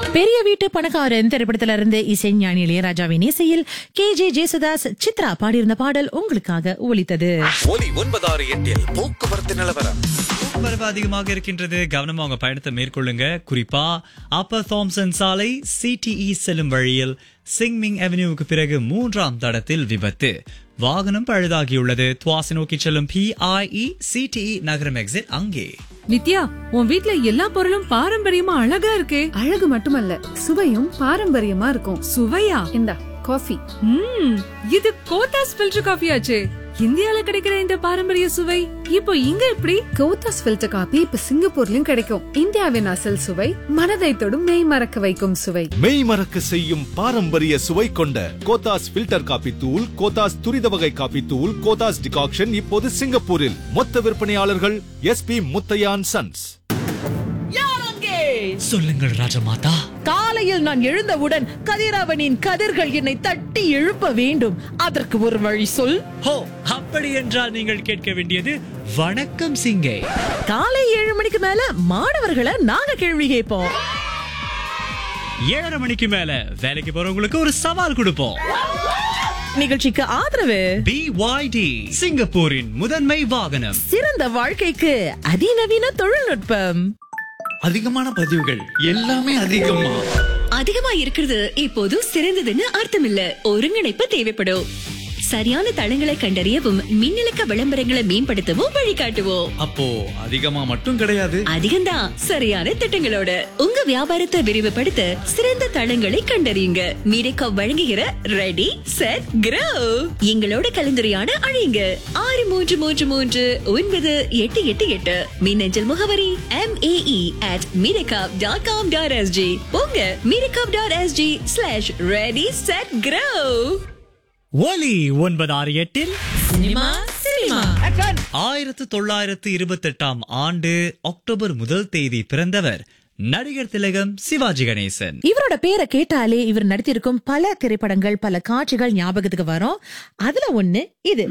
பெரிய வீட்டு பணக்காரன் திரைப்படத்துல இருந்து இசைஞானி இளையராஜாவின் இசையில் கே ஜே ஜேசுதாஸ் சித்ரா பாடியிருந்த பாடல் உங்களுக்காக ஒலித்தது ஒலி ஒன்பதாறு எட்டில் போக்குவரத்து நிலவரம் வரவு அதிகமாக இருக்கின்றது கவனமா உங்க பயணத்தை மேற்கொள்ளுங்க குறிப்பா அப்பர் தாம்சன் சாலை சிடிஇ செல்லும் வழியில் சிங்மிங் அவென்யூவுக்கு பிறகு மூன்றாம் தடத்தில் விபத்து வாகனம் பழுதாகியுள்ளது துவாசி நோக்கி செல்லும் பிஐஇ சிடிஇ நகரம் எக்ஸிட் அங்கே நித்யா உன் வீட்ல எல்லா பொருளும் பாரம்பரியமா அழகா இருக்கே அழகு மட்டுமல்ல சுவையும் பாரம்பரியமா இருக்கும் சுவையா இந்தா காஃபி ம் இது கோத்தாஸ் ஃபில்டர் காஃபி ஆச்சே இந்தியால கிடைக்கிற இந்த பாரம்பரிய சுவை இப்போ இங்க எப்படி கோத்தாஸ் ஃபில்டர் காபி இப்ப சிங்கப்பூர்லயும் கிடைக்கும் இந்தியாவின் அசல் சுவை மனதை தொடும் மெய் மறக்க வைக்கும் சுவை மெய் மறக்க செய்யும் பாரம்பரிய சுவை கொண்ட கோத்தாஸ் ஃபில்டர் காபி தூள் கோத்தாஸ் துரித வகை காபி தூள் கோத்தாஸ் டிகாக்ஷன் இப்போது சிங்கப்பூரில் மொத்த விற்பனையாளர்கள் எஸ்பி முத்தையான் சன்ஸ் சொல்லுங்கள் ராஜமாதா காலையில் நான் எழுந்தவுடன் கதிரவனின் கதிர்கள் என்னை தட்டி எழுப்ப வேண்டும் அதற்கு ஒரு வழி சொல் ஹோ அப்படி என்றால் நீங்கள் கேட்க வேண்டியது வணக்கம் சிங்கை காலை ஏழு மணிக்கு மேல மாணவர்களை நாங்க கேள்வி கேட்போம் ஏழரை மணிக்கு மேல வேலைக்கு போறவங்களுக்கு ஒரு சவால் கொடுப்போம் நிகழ்ச்சிக்கு ஆதரவு பிஒய்டி சிங்கப்பூரின் முதன்மை வாகனம் சிறந்த வாழ்க்கைக்கு அதிநவீன தொழில்நுட்பம் அதிகமான பதிவுகள் எல்லாமே அதிகமா அதிகமா இருக்கிறது இப்போது சிறந்ததுன்னு அர்த்தம் இல்ல ஒருங்கிணைப்பு தேவைப்படும் சரியான தளங்களை கண்டறியவும் மின்னலுக்க விளம்பரங்களை மேம்படுத்தவும் வழிகாட்டுவோம் அப்போ அதிகமா மட்டும் கிடையாது அதிகம்தான் சரியான திட்டங்களோட உங்க வியாபாரத்தை விரிவுபடுத்த சிறந்த தளங்களை கண்டறியுங்க மீடிகா வழங்குகிற ரெடி செட் கிரோ எங்களோட கலந்துரையாட அழையுங்க ஆறு மூன்று மூன்று மூன்று ஒன்பது எட்டு எட்டு எட்டு மின்னஞ்சல் முகவரி M AE at Mediacorp dot com dot SG போங்க Mediacorp dot SG slash ready set grow Oli ஒன்பது ஆறு எட்டில் சினிமா சினிமா ஆயிரத்து தொள்ளாயிரத்து இருபத்தெட்டாம் ஆண்டு அக்டோபர் முதல் தேதி பிறந்தவர் நடிகர் திலகம் சிவாஜி கணேசன் இவரோட பேரை கேட்டாலே இவர் நடித்திருக்கும் பல திரைப்படங்கள் பல காட்சிகள் ஞாபகத்துக்கு வரும் அதுல ஒண்ணு இது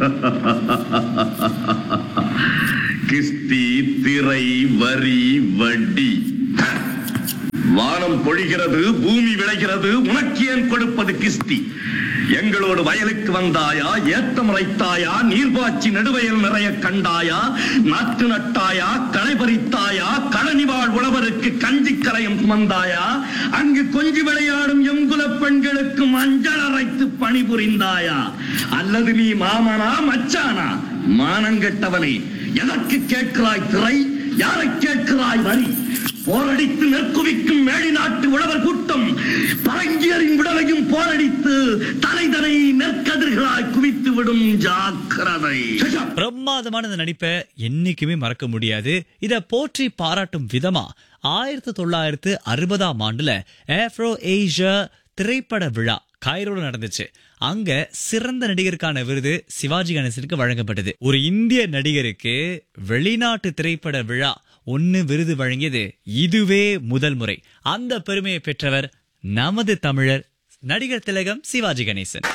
கிஸ்தி திரை வரி வட்டி வானம் பொழிகிறது பூமி விளைகிறது உனக்கு ஏன் கொடுப்பது கிஸ்தி எங்களோடு வயலுக்கு வந்தாயா ஏத்தம் முறைத்தாயா நீர்பாய்ச்சி நடுவயல் நிறைய கண்டாயா நாட்டு நட்டாயா களை பறித்தாயா களனி வாழ் உழவருக்கு கஞ்சி கரையும் சுமந்தாயா அங்கு கொஞ்சி விளையாடும் எங்குல பெண்களுக்கு மஞ்சள் அரைத்து பணிபுரிந்தாயா அல்லது நீ மாமனா மச்சானா மானங்கெட்டவனே எதற்கு கேட்கிறாய் திரை யாரை கேட்கிறாய் வரி போரடித்து நெற்குவிக்கும் மேடி நாட்டு உழவர் கூட்டம் பரங்கியரின் விடலையும் போரடித்து தலைதனை நெற்கதிர்களாய் குவித்து விடும் ஜாக்கிரதை பிரமாதமான இந்த நடிப்பை என்னைக்குமே மறக்க முடியாது இத போற்றி பாராட்டும் விதமா ஆயிரத்தி தொள்ளாயிரத்து அறுபதாம் ஆண்டுல ஆப்ரோ ஏஷியா திரைப்பட விழா கைரோல நடந்துச்சு அங்க சிறந்த நடிகருக்கான விருது சிவாஜி கணேசனுக்கு வழங்கப்பட்டது ஒரு இந்திய நடிகருக்கு வெளிநாட்டு திரைப்பட விழா ஒன்னு விருது வழங்கியது இதுவே முதல் முறை அந்த பெருமையை பெற்றவர் நமது தமிழர் நடிகர் திலகம் சிவாஜி கணேசன்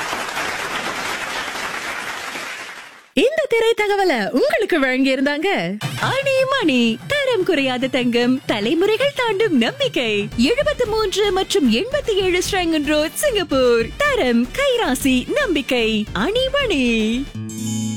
இந்த திரை தகவலை உங்களுக்கு வழங்கி இருந்தாங்க அணி மணி தரம் குறையாத தங்கம் தலைமுறைகள் தாண்டும் நம்பிக்கை எழுபத்தி மூன்று மற்றும் எண்பத்தி ஏழு ஸ்ரங்கன் ரோட் சிங்கப்பூர் தரம் கைராசி நம்பிக்கை அணி மணி